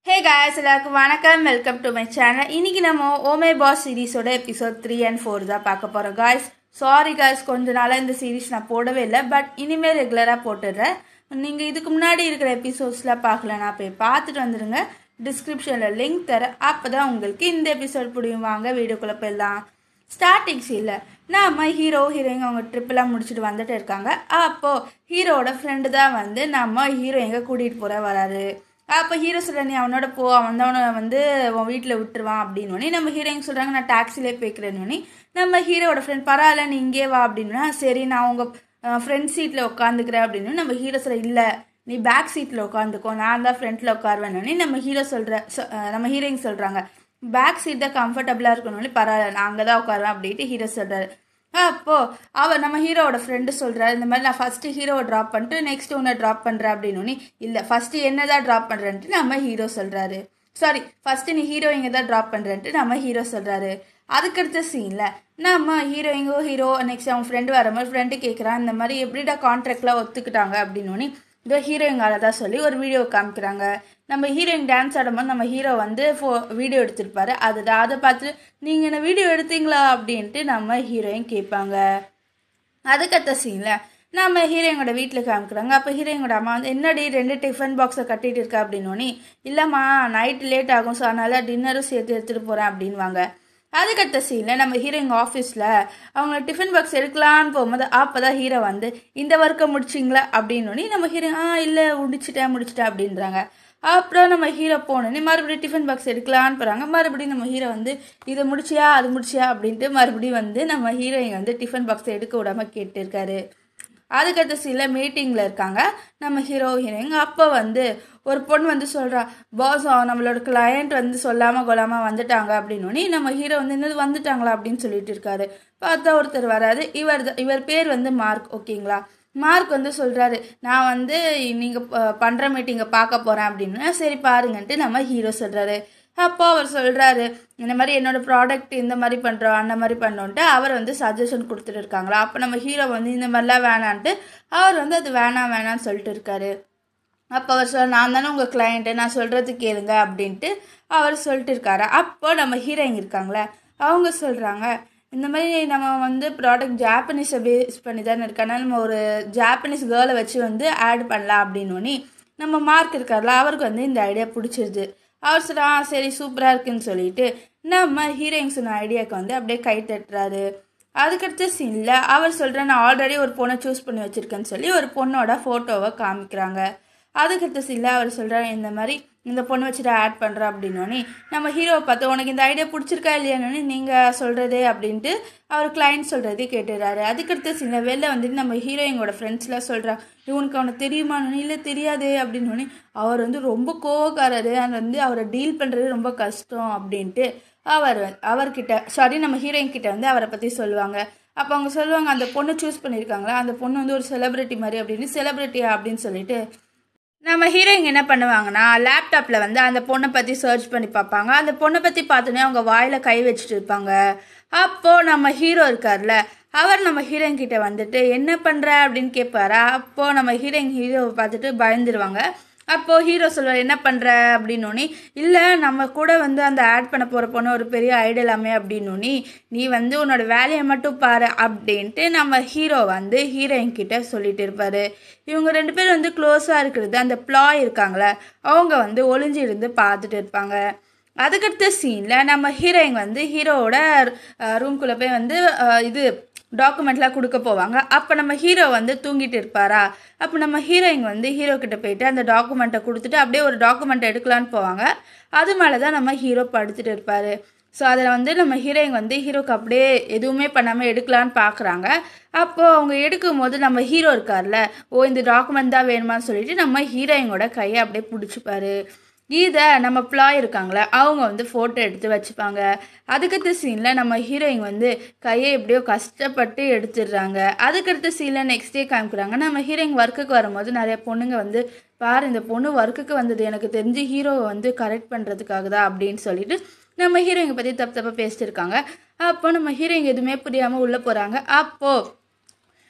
hey guys எல்லாருக்கும் வணக்கம் welcome to my channel இன்னைக்கு நம்ம ஓமே பாஸ் சீரிஸோட எபிசோட் த்ரீ அண்ட் ஃபோர் தான் பார்க்க போகிறோம் காய்ஸ் சாரி காய்ஸ் கொஞ்ச நாளாக இந்த சீரிஸ் நான் போடவே இல்லை பட் இனிமேல் ரெகுலராக போட்டுடுறேன் நீங்கள் இதுக்கு முன்னாடி இருக்கிற எபிசோட்ஸ்லாம் பார்க்கலனா போய் பார்த்துட்டு வந்துடுங்க டிஸ்கிரிப்ஷனில் லிங்க் தரேன் அப்போ தான் உங்களுக்கு இந்த எபிசோட் பிடிக்கும் வாங்க வீடியோக்குள்ளே போயிடலாம் ஸ்டார்டிங் சீனில் நாம ஹீரோ ஹீரோயின் அவங்க ட்ரிப்பெல்லாம் முடிச்சுட்டு வந்துட்டு இருக்காங்க அப்போது ஹீரோவோட ஃப்ரெண்டு தான் வந்து நம்ம ஹீரோ எங்கே கூட்டிகிட்டு போகிற வராரு அப்போ ஹீரோ சொல்கிற நீ அவனோட போ அவன் அவனை வந்து உன் வீட்டில் விட்டுருவான் அப்படின்னு நம்ம ஹீரோயின் சொல்கிறாங்க நான் டாக்ஸிலே போய்க்கிறேன்னு நம்ம ஹீரோவோட ஃப்ரெண்ட் பரவாயில்ல நீ இங்கே வா அப்படின்னா சரி நான் உங்கள் ஃப்ரண்ட் சீட்டில் உட்காந்துக்கிறேன் அப்படின்னு நம்ம ஹீரோ சொல்ல இல்லை நீ பேக் சீட்டில் உட்காந்துக்கோ நான் தான் ஃப்ரண்ட்டில் உட்காருவேன்னு நம்ம ஹீரோ சொல்கிற நம்ம ஹீரோயின் சொல்கிறாங்க பேக் சீட் தான் கம்ஃபர்டபுளாக இருக்கணும்னு பரவாயில்ல நான் அங்கே தான் உட்காருவேன் அப்படின்ட்டு ஹீரோ சொல்கிறாரு அப்போது அவர் நம்ம ஹீரோவோட ஃப்ரெண்டு சொல்கிறாரு இந்த மாதிரி நான் ஃபஸ்ட்டு ஹீரோவை ட்ராப் பண்ணிட்டு நெக்ஸ்ட் உன்னை ட்ராப் பண்ணுறேன் அப்படின்னு இல்லை ஃபஸ்ட்டு என்ன தான் ட்ராப் பண்ணுறேன்ட்டு நம்ம ஹீரோ சொல்கிறாரு சாரி ஃபஸ்ட்டு நீ ஹீரோயிங்க தான் ட்ராப் பண்ணுறேன்ட்டு நம்ம ஹீரோ சொல்கிறாரு அதுக்கடுத்த சீனில் நம்ம ஹீரோயிங்கோ ஹீரோ நெக்ஸ்ட் அவன் ஃப்ரெண்டு வர மாதிரி ஃப்ரெண்டு கேட்குறான் இந்த மாதிரி எப்படிடா கான்ட்ராக்ட்லாம் ஒத்துக்கிட்டாங்க அப்படின்னு இதோ ஹீரோயிங்கால தான் சொல்லி ஒரு வீடியோ காமிக்கிறாங்க நம்ம ஹீரோயின் டான்ஸ் ஆடும்போது நம்ம ஹீரோ வந்து ஃபோ வீடியோ எடுத்திருப்பாரு அதுதான் அதை பார்த்து நீங்கள் என்ன வீடியோ எடுத்தீங்களா அப்படின்ட்டு நம்ம ஹீரோயின் கேட்பாங்க அதுக்கத்த சீனில் நம்ம ஹீரோயினோட வீட்டில் காமிக்கிறாங்க அப்போ ஹீரோயினோட அம்மா வந்து என்னடி ரெண்டு டிஃபன் பாக்ஸை கட்டிட்டு இருக்கா அப்படின்னோடனே இல்லைம்மா நைட்டு லேட் ஆகும் ஸோ அதனால் டின்னரும் சேர்த்து எடுத்துகிட்டு போகிறேன் அப்படின்வாங்க அதுக்கடுத்த சீனில் நம்ம ஹீரோயின் ஆஃபீஸில் அவங்க டிஃபன் பாக்ஸ் எடுக்கலான்னு போகும்போது அப்போ தான் ஹீரோ வந்து இந்த ஒர்க்கை முடிச்சிங்களா அப்படின்னு நம்ம ஹீரோ ஆ இல்லை முடிச்சிட்டேன் முடிச்சிட்டேன் அப்படின்றாங்க அப்புறம் நம்ம ஹீரோ போனோன்னே மறுபடியும் டிஃபன் பாக்ஸ் எடுக்கலான்னு போகிறாங்க மறுபடியும் நம்ம ஹீரோ வந்து இதை முடிச்சியா அது முடிச்சியா அப்படின்ட்டு மறுபடியும் வந்து நம்ம ஹீரோயின் வந்து டிஃபன் பாக்ஸை எடுக்க விடாம கேட்டிருக்காரு அதுக்கடுத்த சில மீட்டிங்கில் இருக்காங்க நம்ம ஹீரோ ஹீரோயின் அப்போ வந்து ஒரு பொண்ணு வந்து சொல்கிறா பாஸ் நம்மளோட கிளையண்ட் வந்து சொல்லாமல் கொள்ளாமல் வந்துட்டாங்க அப்படின்னு நம்ம ஹீரோ வந்து என்னது வந்துட்டாங்களா அப்படின்னு சொல்லிட்டு இருக்காரு பார்த்தா ஒருத்தர் வராது இவர் இவர் பேர் வந்து மார்க் ஓகேங்களா மார்க் வந்து சொல்கிறாரு நான் வந்து நீங்கள் பண்ணுற மீட்டிங்கை பார்க்க போகிறேன் அப்படின்னு சரி பாருங்கன்ட்டு நம்ம ஹீரோ சொல்கிறாரு அப்போ அவர் சொல்கிறாரு இந்த மாதிரி என்னோடய ப்ராடக்ட் இந்த மாதிரி பண்ணுறோம் அந்த மாதிரி பண்ணோன்ட்டு அவர் வந்து சஜஷன் கொடுத்துட்டு இருக்காங்களா அப்போ நம்ம ஹீரோ வந்து இந்த மாதிரிலாம் வேணான்ட்டு அவர் வந்து அது வேணாம் வேணான்னு சொல்லிட்டு இருக்காரு அப்போ அவர் சொல் நான் தானே உங்கள் கிளையண்ட்டு நான் சொல்கிறது கேளுங்க அப்படின்ட்டு அவர் சொல்லிட்டு இருக்காரு அப்போ நம்ம ஹீரோயின் இருக்காங்களே அவங்க சொல்கிறாங்க இந்த மாதிரி நம்ம வந்து ப்ராடக்ட் ஜாப்பனீஸை பேஸ் பண்ணி தானே இருக்கா நம்ம ஒரு ஜாப்பனீஸ் கேர்ளை வச்சு வந்து ஆட் பண்ணலாம் அப்படின்னு நம்ம மார்க் இருக்கார்ல அவருக்கு வந்து இந்த ஐடியா பிடிச்சிருது அவர் சொல்ல ஆ சரி சூப்பராக இருக்குன்னு சொல்லிட்டு நம்ம ஹீரோயின் சொன்ன ஐடியாவுக்கு வந்து அப்படியே கை தட்டுறாரு அதுக்கடுத்த சீனில் அவர் சொல்கிற நான் ஆல்ரெடி ஒரு பொண்ணை சூஸ் பண்ணி வச்சுருக்கேன்னு சொல்லி ஒரு பொண்ணோட ஃபோட்டோவை காமிக்கிறாங்க அதுக்கடுத்த சீனில் அவர் சொல்கிறார் இந்த மாதிரி இந்த பொண்ணு வச்சுட்டு ஆட் பண்ணுறேன் அப்படின்னோடனே நம்ம ஹீரோவை பார்த்து உனக்கு இந்த ஐடியா பிடிச்சிருக்கா இல்லையானு நீங்கள் சொல்கிறதே அப்படின்ட்டு அவர் கிளைண்ட் சொல்கிறதே கேட்டுறாரு அதுக்கடுத்த சீனில் வெளில வந்துட்டு நம்ம ஹீரோயினோட ஃப்ரெண்ட்ஸ்லாம் சொல்கிறா இவனுக்கு அவனை தெரியுமான்னு இல்லை தெரியாதே அப்படின்னு அவர் வந்து ரொம்ப கோவக்காரரு அது வந்து அவரை டீல் பண்ணுறது ரொம்ப கஷ்டம் அப்படின்ட்டு அவர் அவர்கிட்ட சாரி நம்ம ஹீரோயின் கிட்ட வந்து அவரை பற்றி சொல்லுவாங்க அப்போ அவங்க சொல்லுவாங்க அந்த பொண்ணு சூஸ் பண்ணியிருக்காங்களா அந்த பொண்ணு வந்து ஒரு செலிப்ரிட்டி மாதிரி அப்படின்னு செலிப்ரிட்டியா அப்படின்னு சொல்லிட்டு நம்ம ஹீரோயின் என்ன பண்ணுவாங்கன்னா லேப்டாப்பில் வந்து அந்த பொண்ணை பற்றி சர்ச் பண்ணி பார்ப்பாங்க அந்த பொண்ணை பற்றி பார்த்தோன்னே அவங்க வாயில் கை வச்சுட்டு இருப்பாங்க அப்போது நம்ம ஹீரோ இருக்கார்ல அவர் நம்ம ஹீரோயின் கிட்ட வந்துட்டு என்ன பண்ணுற அப்படின்னு கேட்பாரா அப்போது நம்ம ஹீரோயின் ஹீரோவை பார்த்துட்டு பயந்துருவாங்க அப்போது ஹீரோ சொல்லுவார் என்ன பண்ணுற அப்படின்னோடனே இல்லை நம்ம கூட வந்து அந்த ஆட் பண்ண போகிற பொண்ணு ஒரு பெரிய ஐடியலாமே அப்படின்னோடனே நீ வந்து உன்னோட வேலையை மட்டும் பாரு அப்படின்ட்டு நம்ம ஹீரோ வந்து ஹீரோயின் கிட்ட சொல்லிட்டு இருப்பாரு இவங்க ரெண்டு பேரும் வந்து க்ளோஸாக இருக்கிறது அந்த ப்ளாய் இருக்காங்களே அவங்க வந்து ஒளிஞ்சு இருந்து பார்த்துட்டு இருப்பாங்க அதுக்கடுத்த சீனில் நம்ம ஹீரோயின் வந்து ஹீரோவோட ரூம்குள்ளே போய் வந்து இது டாக்குமெண்ட்லாம் கொடுக்க போவாங்க அப்போ நம்ம ஹீரோ வந்து தூங்கிட்டு இருப்பாரா அப்போ நம்ம ஹீரோயின் வந்து ஹீரோ கிட்ட போயிட்டு அந்த டாக்குமெண்ட்டை கொடுத்துட்டு அப்படியே ஒரு டாக்குமெண்ட் எடுக்கலான்னு போவாங்க அது மேலே தான் நம்ம ஹீரோ படுத்துட்டு இருப்பார் ஸோ அதில் வந்து நம்ம ஹீரோயின் வந்து ஹீரோக்கு அப்படியே எதுவுமே பண்ணாமல் எடுக்கலான்னு பார்க்குறாங்க அப்போது அவங்க எடுக்கும் போது நம்ம ஹீரோ இருக்கார்ல ஓ இந்த டாக்குமெண்ட் தான் வேணுமான்னு சொல்லிட்டு நம்ம ஹீரோயினோட கையை அப்படியே பிடிச்சிப்பாரு இதை நம்ம ப்ளாய் இருக்காங்களே அவங்க வந்து ஃபோட்டோ எடுத்து வச்சுப்பாங்க அதுக்கடுத்த சீனில் நம்ம ஹீரோயின் வந்து கையை எப்படியோ கஷ்டப்பட்டு எடுத்துடுறாங்க அதுக்கடுத்த சீனில் நெக்ஸ்ட் டே காமிக்கிறாங்க நம்ம ஹீரோயின் ஒர்க்குக்கு வரும்போது நிறைய பொண்ணுங்க வந்து பாரு இந்த பொண்ணு ஒர்க்குக்கு வந்தது எனக்கு தெரிஞ்சு ஹீரோவை வந்து கரெக்ட் பண்ணுறதுக்காக தான் அப்படின்னு சொல்லிட்டு நம்ம ஹீரோயினை பற்றி தப்பு தப்பாக பேசிட்டு இருக்காங்க அப்போ நம்ம ஹீரோயின் எதுவுமே புரியாமல் உள்ளே போகிறாங்க அப்போது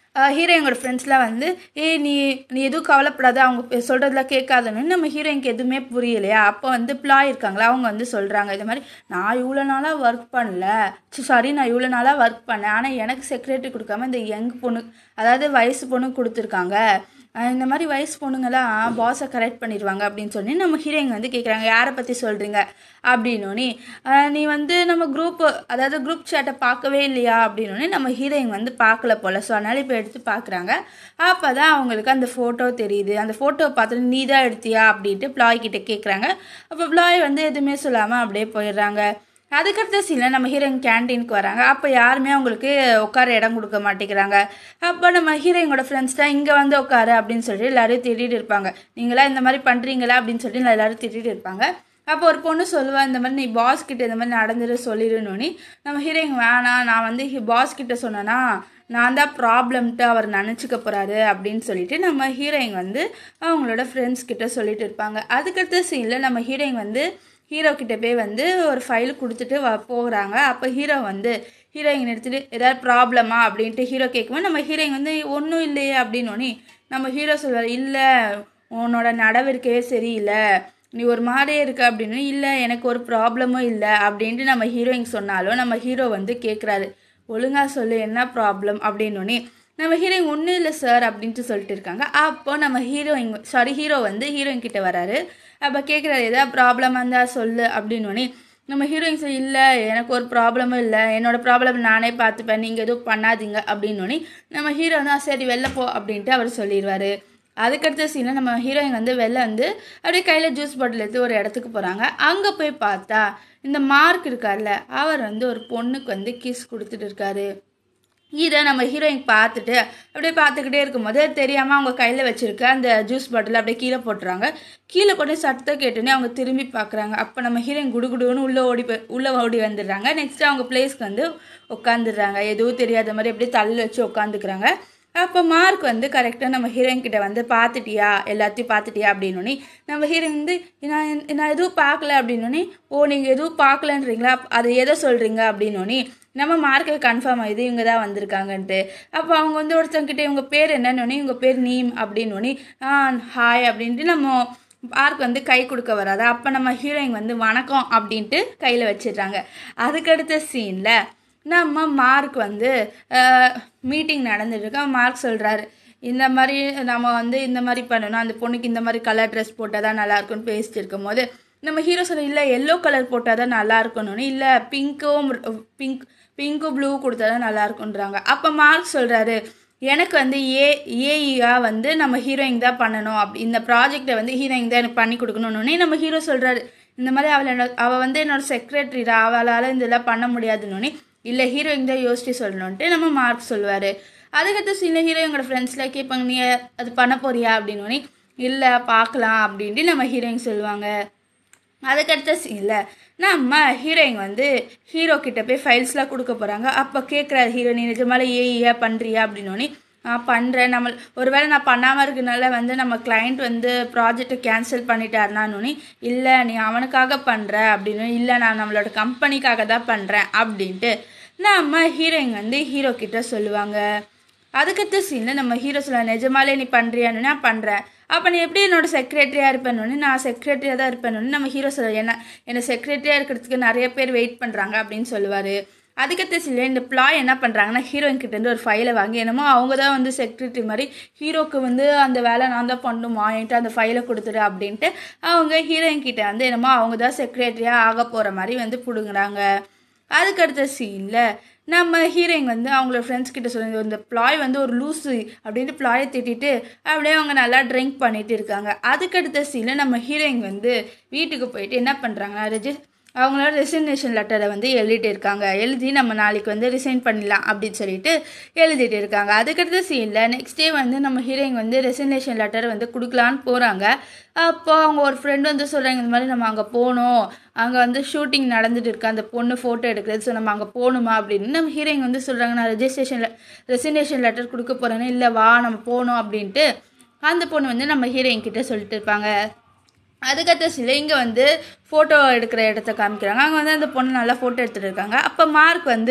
ஹீரோயினோட ஃப்ரெண்ட்ஸ்லாம் வந்து ஏய் நீ நீ எதுவும் கவலைப்படாத அவங்க சொல்கிறதுலாம் கேட்காதன்னு நம்ம ஹீரோயினுக்கு எதுவுமே புரியலையா அப்போ வந்து ப்ளாய் இருக்காங்களா அவங்க வந்து சொல்கிறாங்க இது மாதிரி நான் இவ்வளோ நாளாக ஒர்க் பண்ணல சாரி நான் இவ்வளோ நாளாக ஒர்க் பண்ணேன் ஆனால் எனக்கு செக்ரட்டரி கொடுக்காம இந்த யங் பொண்ணு அதாவது வயசு பொண்ணு கொடுத்துருக்காங்க அஹ் இந்த மாதிரி வயசு பொண்ணுங்களாம் பாஸை கரெக்ட் பண்ணிடுவாங்க அப்படின்னு சொல்லி நம்ம ஹீரோயின் வந்து கேட்குறாங்க யாரை பற்றி சொல்கிறீங்க அப்படின்னோடனே நீ வந்து நம்ம குரூப் அதாவது குரூப் சேட்டை பார்க்கவே இல்லையா அப்படின்னோடனே நம்ம ஹீரோயின் வந்து பார்க்கல போல் ஸோ அதனால் இப்போ எடுத்து பார்க்குறாங்க அப்போ தான் அவங்களுக்கு அந்த ஃபோட்டோ தெரியுது அந்த ஃபோட்டோ பார்த்துட்டு நீ தான் எடுத்தியா அப்படின்ட்டு ப்ளாய் கிட்ட கேட்குறாங்க அப்போ ப்ளாய் வந்து எதுவுமே சொல்லாமல் அப்படியே போயிடுறாங்க அதுக்கடுத்த சீனில் நம்ம ஹீரோயின் கேன்டீனுக்கு வராங்க அப்போ யாருமே அவங்களுக்கு உட்கார இடம் கொடுக்க மாட்டேங்கிறாங்க அப்போ நம்ம ஹீரோயினோட ஃப்ரெண்ட்ஸ் தான் இங்கே வந்து உட்காரு அப்படின்னு சொல்லிட்டு எல்லாரும் திட்டிகிட்டு இருப்பாங்க நீங்களா இந்த மாதிரி பண்ணுறீங்களா அப்படின்னு சொல்லிட்டு எல்லாரும் திட்டிகிட்டு இருப்பாங்க அப்போ ஒரு பொண்ணு சொல்லுவா இந்த மாதிரி நீ பாஸ் கிட்ட இந்த மாதிரி நடந்துட்டு சொல்லிடணும்னு நம்ம ஹீரோயின் வேணாம் நான் வந்து பாஸ் கிட்ட சொன்னேன்னா நான் தான் ப்ராப்ளம்ட்டு அவர் நினச்சிக்க போகிறாரு அப்படின்னு சொல்லிட்டு நம்ம ஹீரோயின் வந்து அவங்களோட ஃப்ரெண்ட்ஸ் கிட்ட சொல்லிட்டு இருப்பாங்க அதுக்கடுத்த சீனில் நம்ம ஹீரோயின் வந்து ஹீரோ கிட்ட போய் வந்து ஒரு ஃபைல் கொடுத்துட்டு வ போகிறாங்க அப்போ ஹீரோ வந்து ஹீரோயின் எடுத்துகிட்டு ஏதாவது ப்ராப்ளமா அப்படின்ட்டு ஹீரோ கேட்கும்போது நம்ம ஹீரோயின் வந்து ஒன்றும் இல்லையே அப்படின்னோடனே நம்ம ஹீரோ சொல்வார் இல்லை உன்னோட நடவடிக்கையே சரியில்லை நீ ஒரு மாதிரியே இருக்க அப்படின்னு இல்லை எனக்கு ஒரு ப்ராப்ளமும் இல்லை அப்படின்ட்டு நம்ம ஹீரோயின் சொன்னாலும் நம்ம ஹீரோ வந்து கேட்குறாரு ஒழுங்கா சொல்லு என்ன ப்ராப்ளம் அப்படின்னோடனே நம்ம ஹீரோயின் ஒன்றும் இல்லை சார் அப்படின்ட்டு சொல்லிட்டு இருக்காங்க அப்போ நம்ம ஹீரோயின் சாரி ஹீரோ வந்து ஹீரோயின் கிட்ட வராரு அப்போ கேட்குறாரு ஏதாவது ப்ராப்ளமாக இருந்தால் சொல்லு அப்படின்னோடனே நம்ம ஹீரோயின் சொல்லி இல்லை எனக்கு ஒரு ப்ராப்ளமும் இல்லை என்னோட ப்ராப்ளம் நானே பார்த்துப்பேன் நீங்கள் எதுவும் பண்ணாதீங்க அப்படின்னோடனே நம்ம ஹீரோனா சரி வெளில போ அப்படின்ட்டு அவர் சொல்லிடுவார் அதுக்கடுத்த சீனில் நம்ம ஹீரோயின் வந்து வெளில வந்து அப்படியே கையில் ஜூஸ் பாட்டில் எடுத்து ஒரு இடத்துக்கு போகிறாங்க அங்கே போய் பார்த்தா இந்த மார்க் இருக்கார்ல அவர் வந்து ஒரு பொண்ணுக்கு வந்து கிஸ் கொடுத்துட்டு இருக்காரு இதை நம்ம ஹீரோயின் பார்த்துட்டு அப்படியே பார்த்துக்கிட்டே இருக்கும்போது தெரியாமல் அவங்க கையில் வச்சிருக்க அந்த ஜூஸ் பாட்டில் அப்படியே கீழே போட்டுறாங்க கீழே போட்டு சத்தம் கேட்டுன்னு அவங்க திரும்பி பார்க்குறாங்க அப்போ நம்ம ஹீரோயின் குடுகுடுன்னு உள்ளே ஓடி போய் உள்ளே ஓடி வந்துடுறாங்க நெக்ஸ்ட் அவங்க பிளேஸ்க்கு வந்து உட்காந்துடுறாங்க எதுவும் தெரியாத மாதிரி அப்படியே தள்ளி வச்சு உட்காந்துக்கிறாங்க அப்போ மார்க் வந்து கரெக்டாக நம்ம ஹீரோயின் கிட்ட வந்து பார்த்துட்டியா எல்லாத்தையும் பார்த்துட்டியா அப்படின்னோடனே நம்ம ஹீரோயின் வந்து நான் நான் எதுவும் பார்க்கல அப்படின்னோடனே ஓ நீங்கள் எதுவும் பார்க்கலன்றீங்களா அது எதை சொல்கிறீங்க அப்படின்னோடனே நம்ம மார்க்கு கன்ஃபார்ம் ஆகுது இவங்க தான் வந்திருக்காங்கன்ட்டு அப்போ அவங்க வந்து ஒருத்தவங்கிட்ட இவங்க பேர் என்னன்னொடனே இவங்க பேர் நீம் அப்படின்னோடனே ஆ ஹாய் அப்படின்ட்டு நம்ம மார்க் வந்து கை கொடுக்க வராது அப்போ நம்ம ஹீரோயின் வந்து வணக்கம் அப்படின்ட்டு கையில் வச்சிடுறாங்க அதுக்கடுத்த சீனில் நம்ம மார்க் வந்து மீட்டிங் நடந்துட்டுருக்கு மார்க் சொல்கிறாரு இந்த மாதிரி நம்ம வந்து இந்த மாதிரி பண்ணணும் அந்த பொண்ணுக்கு இந்த மாதிரி கலர் ட்ரெஸ் போட்டால் தான் நல்லா இருக்கும்னு பேசிட்டு இருக்கும் போது நம்ம ஹீரோ சொல்ல இல்லை எல்லோ கலர் போட்டால் தான் நல்லா இருக்கணும்னு இல்லை பிங்க்கும் பிங்க் பிங்க்கும் ப்ளூ கொடுத்தா தான் நல்லா இருக்குன்றாங்க அப்போ மார்க் சொல்கிறாரு எனக்கு வந்து ஏ ஏஇயா வந்து நம்ம ஹீரோயின் தான் பண்ணணும் அப்படி இந்த ப்ராஜெக்டை வந்து ஹீரோயின் தான் எனக்கு பண்ணி கொடுக்கணுன்னே நம்ம ஹீரோ சொல்கிறாரு இந்த மாதிரி அவளை அவள் வந்து என்னோட செக்ரட்டரிடா அவளால் இதெல்லாம் பண்ண முடியாதுன்னு இல்லை ஹீரோயின் தான் யோசிச்சு சொல்லணுன்ட்டு நம்ம மார்க் சொல்லுவார் அதுக்கடுத்து சில ஹீரோயினோட ஃப்ரெண்ட்ஸில் கேட்பாங்க நீ அது பண்ண போறியா அப்படின்னு இல்லை பார்க்கலாம் அப்படின்ட்டு நம்ம ஹீரோயின் சொல்லுவாங்க அதுக்கடுத்த சீனில் நம்ம ஹீரோயின் வந்து ஹீரோ கிட்ட போய் ஃபைல்ஸ்லாம் கொடுக்க போகிறாங்க அப்போ கேட்குறாரு ஹீரோ நீ நிஜமால ஏஇயா பண்ணுறியா அப்படின்னோடனே நான் பண்ணுறேன் நம்ம ஒருவேளை நான் பண்ணாமல் இருக்கனால வந்து நம்ம கிளைண்ட் வந்து ப்ராஜெக்டை கேன்சல் பண்ணிட்டாருனான்னு இல்லை நீ அவனுக்காக பண்ணுற அப்படின்னு இல்லை நான் நம்மளோட கம்பெனிக்காக தான் பண்ணுறேன் அப்படின்ட்டு நம்ம ஹீரோயின் வந்து ஹீரோ கிட்ட சொல்லுவாங்க அதுக்கடுத்த சீனில் நம்ம ஹீரோ சொல்ல நிஜமாலே நீ பண்ணுறியான்னு நான் பண்ணுறேன் அப்போ நீ எப்படி என்னோட செக்ரட்டரியாக இருப்பேன்னு நான் செக்ரட்டரியாக தான் இருப்பேன்னு நம்ம ஹீரோ சொல்ல என்ன என்னை செக்ரட்டரியாக இருக்கிறதுக்கு நிறைய பேர் வெயிட் பண்ணுறாங்க அப்படின்னு சொல்லுவார் அதுக்கடுத்த சில இந்த ப்ளாய் என்ன பண்ணுறாங்கன்னா ஹீரோயின் கிட்டேருந்து ஒரு ஃபைலை வாங்கி என்னமோ அவங்க தான் வந்து செக்ரட்டரி மாதிரி ஹீரோக்கு வந்து அந்த வேலை நான் தான் பண்ணுமா என்கிட்ட அந்த ஃபைலை கொடுத்துரு அப்படின்ட்டு அவங்க ஹீரோயின் கிட்ட வந்து என்னமோ அவங்க தான் செக்ரட்டரியாக ஆக போகிற மாதிரி வந்து பிடுங்குறாங்க அதுக்கடுத்த சீனில் நம்ம ஹீரோயின் வந்து அவங்களோட ஃப்ரெண்ட்ஸ் கிட்ட சொல்லி இந்த ப்ளாய் வந்து ஒரு லூஸு அப்படின்ட்டு ப்ளாயை திட்டிட்டு அப்படியே அவங்க நல்லா ட்ரிங்க் பண்ணிட்டு இருக்காங்க அதுக்கடுத்த சீனில் நம்ம ஹீரோயின் வந்து வீட்டுக்கு போயிட்டு என்ன பண்ணுறாங்கன்னா ரெஜிஸ் அவங்களோட ரெசிக்னேஷன் லெட்டரை வந்து எழுதிட்டு இருக்காங்க எழுதி நம்ம நாளைக்கு வந்து ரிசைன் பண்ணிடலாம் அப்படின்னு சொல்லிட்டு எழுதிட்டு இருக்காங்க அதுக்கடுத்த சீனில் நெக்ஸ்ட் டே வந்து நம்ம ஹீரோயின் வந்து ரெசிக்னேஷன் லெட்டர் வந்து கொடுக்கலான்னு போகிறாங்க அப்போ அவங்க ஒரு ஃப்ரெண்டு வந்து சொல்கிறாங்க இந்த மாதிரி நம்ம அங்கே போகணும் அங்கே வந்து ஷூட்டிங் நடந்துட்டு இருக்கு அந்த பொண்ணு ஃபோட்டோ எடுக்கிறது ஸோ நம்ம அங்கே போகணுமா அப்படின்னு நம்ம ஹீரோயின் வந்து சொல்கிறாங்க நான் ரெஜிஸ்ட்ரேஷன் ரெசிக்னேஷன் லெட்டர் கொடுக்க போகிறேன்னு இல்லை வா நம்ம போகணும் அப்படின்ட்டு அந்த பொண்ணு வந்து நம்ம ஹீரோயின் கிட்ட சொல்லிட்டு இருப்பாங்க அதுக்கடுத்த சில இங்கே வந்து ஃபோட்டோ எடுக்கிற இடத்த காமிக்கிறாங்க அங்கே வந்து அந்த பொண்ணு நல்லா ஃபோட்டோ எடுத்துகிட்டு இருக்காங்க அப்போ மார்க் வந்து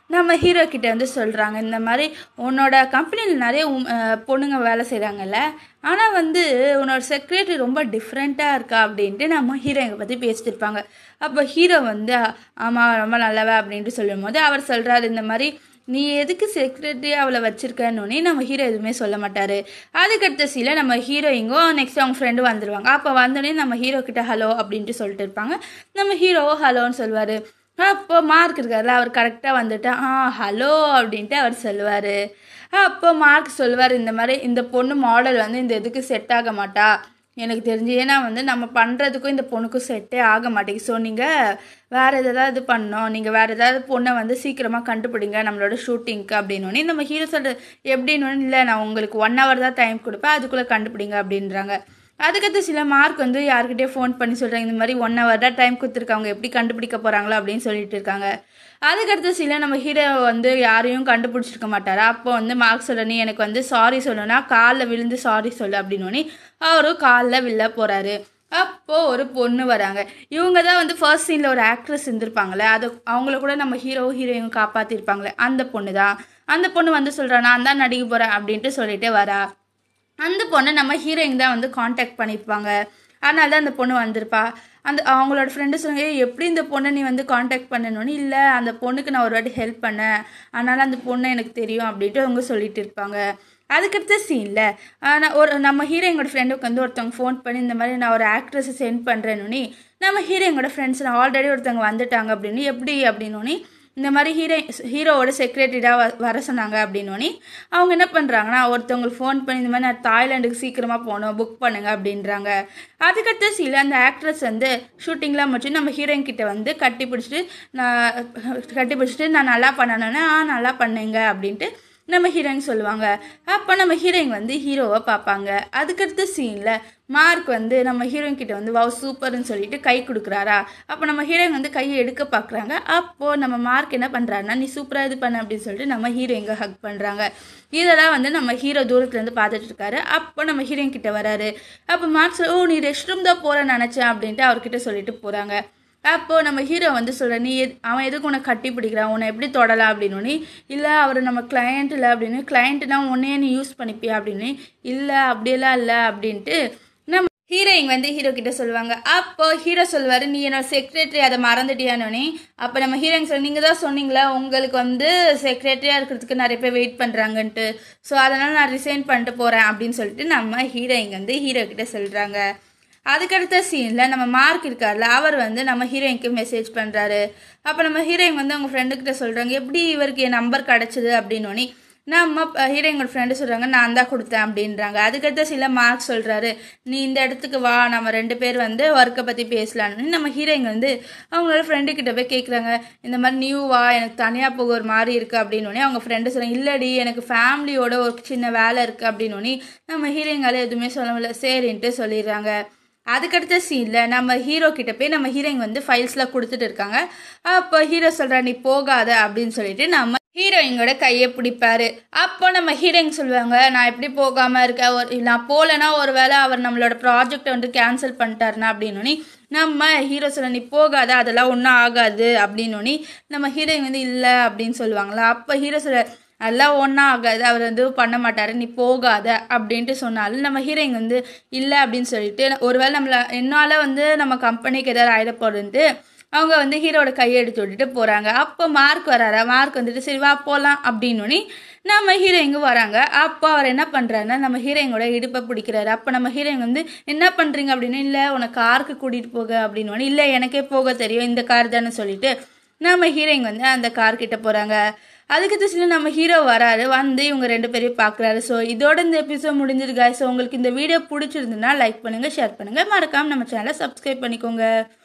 நம்ம ஹீரோ கிட்ட வந்து சொல்கிறாங்க இந்த மாதிரி உன்னோட கம்பெனியில் நிறைய உம்- அஹ் பொண்ணுங்க வேலை செய்கிறாங்கல்ல ஆனால் வந்து உன்னோட செக்ரட்டரி ரொம்ப டிஃப்ரெண்ட்டாக இருக்கா அப்படின்ட்டு நம்ம ஹீரோயினை பற்றி பேசிட்டு இருப்பாங்க அப்போ ஹீரோ வந்து ஆமாம் ரொம்ப நல்லவ அப்படின்ட்டு சொல்லும் போது அவர் சொல்கிறாரு இந்த மாதிரி நீ எதுக்கு செக்ரட்டரி அவளை வச்சிருக்கன்னு நம்ம ஹீரோ எதுவுமே சொல்ல மாட்டார் அதுக்கடுத்த சீல நம்ம ஹீரோயிங்கோ நெக்ஸ்ட் அவங்க ஃப்ரெண்டு வந்துடுவாங்க அப்போ வந்தோடனே நம்ம ஹீரோ கிட்ட ஹலோ அப்படின்ட்டு சொல்லிட்டு இருப்பாங்க நம்ம ஹீரோவோ ஹலோன்னு சொல்லுவார் அப்போ மார்க் இருக்கார்ல அவர் கரெக்டாக வந்துட்டு ஆ ஹலோ அப்படின்ட்டு அவர் சொல்லுவார் அப்போ மார்க் சொல்லுவார் இந்த மாதிரி இந்த பொண்ணு மாடல் வந்து இந்த இதுக்கு செட் ஆக மாட்டா எனக்கு தெரிஞ்சு ஏன்னா வந்து நம்ம பண்ணுறதுக்கும் இந்த பொண்ணுக்கும் செட்டே ஆக மாட்டேங்குது ஸோ நீங்கள் வேறு எதாவது பண்ணோம் நீங்கள் வேறு ஏதாவது பொண்ணை வந்து சீக்கிரமாக கண்டுபிடிங்க நம்மளோட ஷூட்டிங்க்கு அப்படின்னு நம்ம ஹீரோ சொல்கிறது எப்படின்னு இல்லை நான் உங்களுக்கு ஒன் ஹவர் தான் டைம் கொடுப்பேன் அதுக்குள்ளே கண்டுபிடிங்க அப்படின்றாங்க அதுக்கடுத்து சில மார்க் வந்து யார்கிட்டயே ஃபோன் பண்ணி சொல்கிறாங்க இந்த மாதிரி ஒன் ஹவர் தான் டைம் கொடுத்துருக்காங்க எப்படி கண்டுபிடிக்க போகிறாங்களோ அப்படின்னு சொல்லிட்டு இருக்காங்க அதுக்கடுத்து சில நம்ம ஹீரோ வந்து யாரையும் கண்டுபிடிச்சிருக்க மாட்டாரு அப்போ வந்து மார்க் சொல்ல நீ எனக்கு வந்து சாரி சொல்லணும்னா காலில் விழுந்து சாரி சொல்லு அப்படின்னு அவரும் காலில் வில்ல போகிறாரு அப்போ ஒரு பொண்ணு வராங்க இவங்க தான் வந்து ஃபர்ஸ்ட் சீனில் ஒரு ஆக்ட்ரஸ் இருந்திருப்பாங்களே அது அவங்கள கூட நம்ம ஹீரோ ஹீரோயின் காப்பாற்றிருப்பாங்களே அந்த பொண்ணு தான் அந்த பொண்ணு வந்து சொல்கிறா நான் தான் நடிக்க போகிறேன் அப்படின்ட்டு சொல்லிட்டு வரா அந்த பொண்ணை நம்ம ஹீரோயின் தான் வந்து காண்டாக்ட் பண்ணியிருப்பாங்க அதனால தான் அந்த பொண்ணு வந்திருப்பா அந்த அவங்களோட ஃப்ரெண்டு சொன்னாங்க "ஏய், எப்படி இந்த பொண்ணை நீ வந்து காண்டாக்ட் பண்ணணும்னு இல்லை அந்த பொண்ணுக்கு நான் ஒரு வாட்டி ஹெல்ப் பண்ணேன் அதனால் அந்த பொண்ணை எனக்கு தெரியும் அப்படின்ட்டு அவங்க சொல்லிட்டு இருப்பாங்க அதுக்கடுத்த சீனில் நான் ஒரு நம்ம ஹீரோயினோட ஃப்ரெண்டுக்கு வந்து ஒருத்தவங்க ஃபோன் பண்ணி இந்த மாதிரி நான் ஒரு ஆக்ட்ரஸை சென்ட் பண்ணுறேன்னு நம்ம ஹீரோயினோட ஃப்ரெண்ட்ஸ் நான் ஆல்ரெடி ஒருத்தவங்க வந்துட்டாங்க அப்படின்னு எப்படி அப்படின்னு இந்த மாதிரி ஹீரோ ஹீரோவோட செக்ரட்டரியாக வ வர சொன்னாங்க அப்படின்னோடனே அவங்க என்ன பண்ணுறாங்கன்னா ஒருத்தவங்களுக்கு ஃபோன் பண்ணி இந்த மாதிரி நான் தாய்லாண்டுக்கு சீக்கிரமாக போகணும் புக் பண்ணுங்க அப்படின்றாங்க அதுக்கடுத்த சில அந்த ஆக்ட்ரஸ் வந்து ஷூட்டிங்லாம் முடிச்சு நம்ம ஹீரோயின் கிட்ட வந்து கட்டி பிடிச்சிட்டு நான் கட்டி பிடிச்சிட்டு நான் நல்லா பண்ணணுன்னா ஆ நல்லா பண்ணேங்க அப்படின்ட்டு நம்ம ஹீரோயின் சொல்லுவாங்க அப்போ நம்ம ஹீரோயின் வந்து ஹீரோவை பார்ப்பாங்க அதுக்கடுத்த சீனில் மார்க் வந்து நம்ம ஹீரோயின் கிட்ட வந்து வாவ் சூப்பர்னு சொல்லிட்டு கை கொடுக்குறாரா அப்போ நம்ம ஹீரோயின் வந்து கையை எடுக்க பார்க்குறாங்க அப்போது நம்ம மார்க் என்ன பண்ணுறாருன்னா நீ சூப்பராக இது பண்ண அப்படின்னு சொல்லிட்டு நம்ம ஹீரோயிங்க ஹக் பண்ணுறாங்க இதெல்லாம் வந்து நம்ம ஹீரோ தூரத்துலேருந்து பார்த்துட்டு இருக்காரு அப்போ நம்ம ஹீரோயின் கிட்ட வராரு அப்போ மார்க் சொல்ல ஓ நீ ரெஸ்ட் ரூம் தான் போகிறேன்னு நினச்சேன் அப்படின்ட்டு அவர்கிட்ட சொல்லிட்டு போகிறாங்க அப்போ நம்ம ஹீரோ வந்து சொல்ற நீ எது- அவன் எதுக்கு உன்னை கட்டி பிடிக்கிறான் உன்னை எப்படி தொடலாம் அப்படின்னு இல்லை அவர் நம்ம கிளையண்ட் இல்லை அப்படின்னு கிளையண்ட்னா உன்னையே நீ யூஸ் பண்ணிப்பியா அப்படின்னு இல்லை அப்படியெல்லாம் இல்லை அப்படின்ட்டு நம்ம ஹீரோயின் வந்து ஹீரோ கிட்ட சொல்லுவாங்க அப்போ ஹீரோ சொல்லுவார் நீ என்னோட செக்ரட்டரி அதை மறந்துட்டியானோனே அப்போ நம்ம ஹீரோயின் சொல்ல நீங்கள் தான் சொன்னீங்களா உங்களுக்கு வந்து செக்ரட்டரியாக இருக்கிறதுக்கு நிறைய பேர் வெயிட் பண்ணுறாங்கன்ட்டு ஸோ அதனால் நான் ரிசைன் பண்ணிட்டு போகிறேன் அப்படின்னு சொல்லிட்டு நம்ம ஹீரோயின் வந்து ஹீரோ கிட்ட சொல்கிறாங்க அதுக்கடுத்த சீனில் நம்ம மார்க் இருக்கார்ல அவர் வந்து நம்ம ஹீரோயினுக்கு மெசேஜ் பண்ணுறாரு அப்போ நம்ம ஹீரோயின் வந்து அவங்க ஃப்ரெண்டுக்கிட்ட சொல்கிறாங்க எப்படி இவருக்கு என் நம்பர் கிடச்சிது அப்படின்னோடனே நம்ம ஹீரோயினோட ஃப்ரெண்டு சொல்கிறாங்க நான் தான் கொடுத்தேன் அப்படின்றாங்க அதுக்கடுத்த சில மார்க் சொல்கிறாரு நீ இந்த இடத்துக்கு வா நம்ம ரெண்டு பேர் வந்து ஒர்க்கை பற்றி பேசலான்னு நம்ம ஹீரோயின் வந்து அவங்களோட ஃப்ரெண்டு கிட்ட போய் கேட்குறாங்க இந்த மாதிரி நியூ வா எனக்கு தனியாக போக ஒரு மாதிரி இருக்குது அப்படின்னோடனே அவங்க ஃப்ரெண்டு சொல்கிறாங்க இல்லடி எனக்கு ஃபேமிலியோட ஒரு சின்ன வேலை இருக்குது அப்படின்னோடனே நம்ம ஹீரோயிங்கால எதுவுமே சொல்ல முடியல சரின்ட்டு சொல்லிடுறாங்க அதுக்கடுத்த சீனில் நம்ம ஹீரோ கிட்ட போய் நம்ம ஹீரோயின் வந்து ஃபைல்ஸ்லாம் கொடுத்துட்டு இருக்காங்க அப்போ ஹீரோ சொல்கிறா நீ போகாத அப்படின்னு சொல்லிட்டு நம்ம ஹீரோயினோட கையை பிடிப்பாரு அப்போ நம்ம ஹீரோயின் சொல்லுவாங்க நான் எப்படி போகாமல் இருக்கேன் ஒரு நான் போகலன்னா ஒரு வேளை அவர் நம்மளோட ப்ராஜெக்டை வந்து கேன்சல் பண்ணிட்டாருனா அப்படின்னு நம்ம ஹீரோ சொல்ல நீ போகாத அதெல்லாம் ஒன்றும் ஆகாது அப்படின்னு நம்ம ஹீரோயின் வந்து இல்லை அப்படின்னு சொல்லுவாங்களா அப்போ ஹீரோ சொல்ல அதெல்லாம் ஒன்றா ஆகாது அவர் வந்து பண்ண மாட்டார் நீ போகாத அப்படின்ட்டு சொன்னாலும் நம்ம ஹீரோயின் வந்து இல்லை அப்படின்னு சொல்லிட்டு ஒருவேளை நம்மள என்னால் வந்து நம்ம கம்பெனிக்கு ஏதாவது ஆயிட போகுதுன்ட்டு அவங்க வந்து ஹீரோட கையை எடுத்து விட்டுட்டு போகிறாங்க அப்போ மார்க் வராரா மார்க் வந்துட்டு சரி வா போகலாம் அப்படின்னு நம்ம ஹீரோயிங்க வராங்க அப்போ அவர் என்ன பண்ணுறாருன்னா நம்ம ஹீரோயினோட இடுப்பை பிடிக்கிறாரு அப்போ நம்ம ஹீரோயின் வந்து என்ன பண்ணுறீங்க அப்படின்னு இல்லை உனக்கு காருக்கு கூட்டிகிட்டு போக அப்படின்னு இல்லை எனக்கே போக தெரியும் இந்த கார் தானே சொல்லிட்டு நம்ம ஹீரோயின் வந்து அந்த கார் கிட்ட போகிறாங்க அதுக்கு திசையில் நம்ம ஹீரோ வராரு வந்து இவங்க ரெண்டு பேரையும் பார்க்குறாரு ஸோ இதோட இந்த எபிசோட் முடிஞ்சது guys ஸோ உங்களுக்கு இந்த வீடியோ பிடிச்சிருந்துன்னா லைக் பண்ணுங்கள் ஷேர் பண்ணுங்கள் மறக்காமல் நம்ம சேனலை சப்ஸ்கிரைப் பண்ணிக்கோங்க